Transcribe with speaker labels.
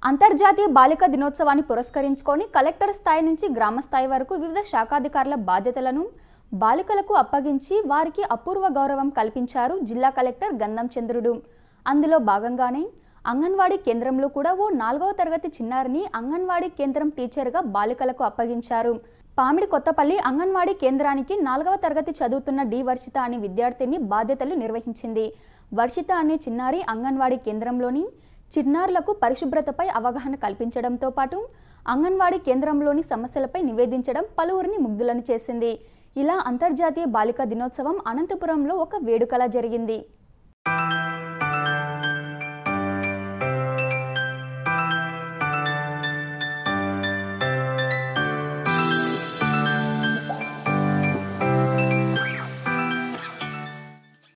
Speaker 1: అంతర్జాతీయ బాలిక దినోత్సవాన్ని పురస్కరించుకొని కలెక్టర్ స్థాయి నుంచి గ్రామ స్థాయి వరకు వివిధ శాఖాధికారుల బాధ్యతలను బాలికలకు అప్పగించి వారికి అపూర్వ గౌరవం కల్పించారు జిల్లా కలెక్టర్ గంధం చంద్రుడు అందులో భాగంగానే అంగన్వాడీ కేంద్రంలో కూడా ఓ నాలుగవ తరగతి చిన్నారిని అంగన్వాడీ కేంద్రం టీచర్గా బాలికలకు అప్పగించారు పామిడి కొత్తపల్లి అంగన్వాడీ కేంద్రానికి నాలుగవ తరగతి చదువుతున్న డి వర్షిత అనే విద్యార్థిని బాధ్యతలు నిర్వహించింది వర్షిత అనే చిన్నారి అంగన్వాడీ కేంద్రంలోని చిన్నారులకు పరిశుభ్రతపై అవగాహన కల్పించడంతో పాటు అంగన్వాడీ కేంద్రంలోని సమస్యలపై నివేదించడం పలువురిని ముగ్ధులను చేసింది ఇలా అంతర్జాతీయ బాలికా దినోత్సవం అనంతపురంలో ఒక వేడుకలా జరిగింది